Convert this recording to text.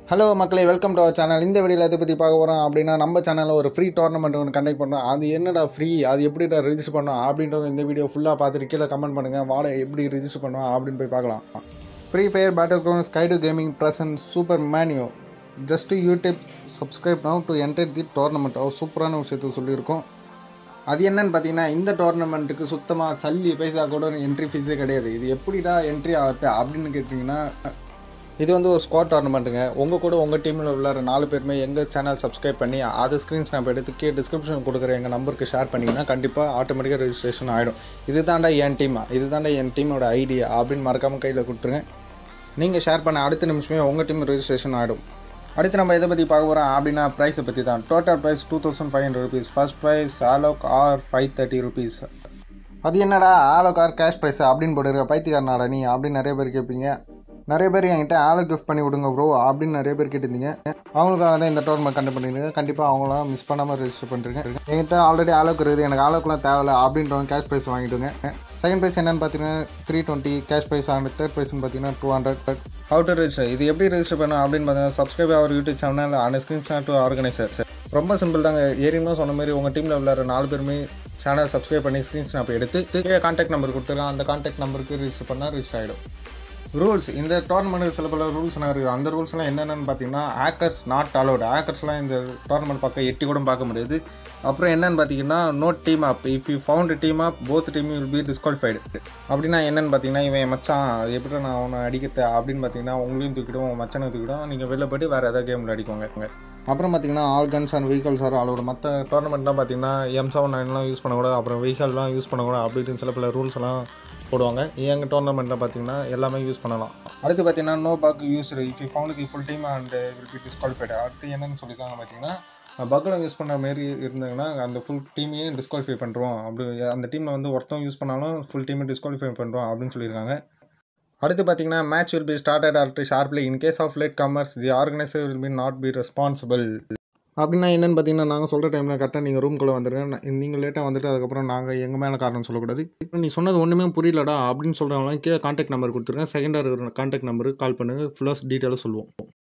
hello மக்களே welcome to our channel இந்த வீடியோவில் எதை பற்றி பார்க்க போகிறோம் அப்படின்னா நம்ம சேனலில் ஒரு ஃப்ரீ டோர்னமெண்ட் ஒன்று கண்டக்ட் பண்ணுறோம் அது என்னடா ஃப்ரீ அது எப்படிடா ரிஜிஸ்டர் பண்ணோம் அப்படின்றவங்க இந்த வீடியோ ஃபுல்லாக பார்த்துட்டு கீழே கமெண்ட் பண்ணுங்கள் வாட எப்படி ரிஜிஸ்டர் பண்ணோம் அப்படின்னு போய் பார்க்கலாம் free fire battle ground Skyd gaming present super மேனியோ just YouTube subscribe now to enter the tournament அவர் சூப்பரான விஷயத்தை சொல்லியிருக்கோம் அது என்னன்னு பார்த்தீங்கன்னா இந்த டோர்னமெண்ட்டுக்கு சுத்தமாக சல்லி பைசா கூட என்ட்ரி ஃபீஸே கிடையாது இது எப்படிடா என்ட்ரி ஆகுது அப்படின்னு கேட்டிங்கன்னா இது வந்து ஒரு ஸ்குவாட் டோர்னமெண்ட்டுங்க உங்கள் கூட உங்கள் டீமில் உள்ள நாலு பேருமே எங்கள் சேனல் சப்ஸ்கிரைப் பண்ணி அது ஸ்க்ரீன் ஸ்னாப் எடுத்து கீழே டிஸ்கிரிப்ஷன் கொடுக்குற எங்கள் நம்பருக்கு ஷேர் பண்ணிங்கன்னா கண்டிப்பாக ஆட்டோமேட்டிக்காக ரெஜிஸ்ட்ரேஷன் ஆகிடும் இது தாண்டா என் டீமா இது தாண்டா என் டீமோட ஐடியா அப்படின்னு மறக்காமல் கையில் கொடுத்துருங்க நீங்கள் ஷேர் பண்ண அடுத்த நிமிஷமே உங்கள் டீம் ரெஜிஸ்ட்ரேஷன் ஆகிடும் அடுத்து நம்ம எதை பற்றி பார்க்க போகிறோம் அப்படின்னா ப்ரைஸை பற்றி தான் total prize two thousand five hundred rupees first prize Alok or five thirty rupees அது என்னடா ஆலோக் ஆர் கேஷ் ப்ரைஸ் அப்படின்னு போட்டுருக்க பைத்தியக்காரனாடா நீ அப்படின்னு நிறைய பேர் கேட்பீங்க நிறைய பேர் என்கிட்ட ஆலோ கிஃப்ட் பண்ணி விடுங்க ப்ரோ அப்படின்னு நிறைய பேர் கேட்டிருந்தீங்க அவங்களுக்காக தான் இந்த டோர்னமெண்ட் கண்டக்ட் பண்ணிருங்க கண்டிப்பாக அவங்களாம் மிஸ் பண்ணாமல் ரெஜிஸ்டர் பண்ணுறீங்க என்கிட்ட ஆல்ரெடி ஆலோக்கு இருக்குது எனக்கு ஆலோக்குலாம் தேவையில்ல அப்படின்றவங்க கேஷ் ப்ரைஸ் வாங்கிட்டுங்க செகண்ட் ப்ரைஸ் என்னன்னு பார்த்தீங்கன்னா three twenty cash prize and third ப்ரைஸ்னு பார்த்தீங்கன்னா டூ ஹண்ட்ரட் அவுட் ரெஜிஸ்டர் இது எப்படி ரெஜிஸ்டர் பண்ணணும் அப்படின்னு பார்த்தீங்கன்னா subscribe our YouTube channel and screenshot to organiser ரொம்ப சிம்பிள் தாங்க ஏரியும் சொன்ன மாதிரி உங்கள் டீமில் விளையாடுற நாலு பேருமே சேனல் சப்ஸ்கிரைப் பண்ணி ஸ்க்ரீன்ஷாட் எடுத்து கீழே கான்டாக்ட் நம்பர் கொடுத்துருக்கேன் அந்த கான்டாக்ட் நம்பருக்கு ரிஜிஸ்டர் பண்ணால் ரிஜிஸ்டர் ஆகிடும் ரூல்ஸ் இந்த டோர்னமெண்ட் சில பல ரூல்ஸ்லாம் இருக்குது அந்த ரூல்ஸ்லாம் என்னென்னு பார்த்தீங்கன்னா ஹேக்கர்ஸ் நாட் அலௌட் ஹேக்கர்ஸ்லாம் இந்த டோர்னமெண்ட் பக்கம் எட்டி கூட பார்க்க முடியாது அப்புறம் என்னென்னு பார்த்தீங்கன்னா note team up if you found team up both team will be disqualified அப்படின்னா என்னென்னு பார்த்தீங்கன்னா இவன் மச்சான் அது எப்படி நான் அவனை அடிக்கத்த அப்படின்னு பார்த்தீங்கன்னா உங்களையும் தூக்கிடும் உங்கள் மச்சனை தூக்கிடும் நீங்கள் வெளில போய்ட்டு வேறு ஏதாவது கேமில் அடிக்கோங்க அப்புறம் பார்த்தீங்கன்னா all guns and vehicles are ஆலோட மற்ற டோர்னமெண்ட்லாம் பார்த்தீங்கன்னா எம் செவன் நைன்லாம் யூஸ் பண்ணக்கூடாது அப்புறம் வெஹிக்கல்லாம் யூஸ் பண்ணக்கூடாது அப்படின்னு சில பல ரூல்ஸ் எல்லாம் போடுவாங்க எங்கள் டோர்னமெண்ட்டில் பார்த்தீங்கன்னா எல்லாமே யூஸ் பண்ணலாம் அடுத்து பார்த்தீங்கன்னா no bug use if you found the full team and will be disqualified அடுத்து என்னென்னு சொல்லியிருக்காங்க பார்த்தீங்கன்னா பக்கில் யூஸ் பண்ணுற மாரி இருந்தாங்கன்னா அந்த ஃபுல் டீமையும் டிஸ்குவாலிஃபை பண்ணுறோம் அப்படி அந்த டீமில் வந்து ஒருத்தவங்க யூஸ் பண்ணாலும் ஃபுல் டீமை டிஸ்குவாலிஃபை பண்ணுறோம் அப்படின்னு சொல்லியிருக்காங்க அடுத்து பார்த்தீங்கன்னா match will be started at sharply in case of late comers the organiser will be not be responsible அப்படின்னா என்னென்னு பார்த்தீங்கன்னா நாங்கள் சொல்கிற டைமில் கரெக்டாக நீங்கள் ரூம்குள்ளே வந்துடுங்க நீங்கள் லேட்டாக வந்துட்டு அதுக்கப்புறம் நாங்கள் எங்கள் மேலே காரணம் சொல்லக்கூடாது இப்போ நீ சொன்னது ஒன்றுமே புரியலடா அப்படின்னு சொல்கிறவங்களாம் கீழே கான்டாக்ட் நம்பர் கொடுத்துருங்க செகண்டாக இருக்கிற கான்டாக்ட் நம்பருக்கு கால் பண்ணுங்கள் ஃபுல்லாக டீட்டெயிலாக சொல்லுவோம்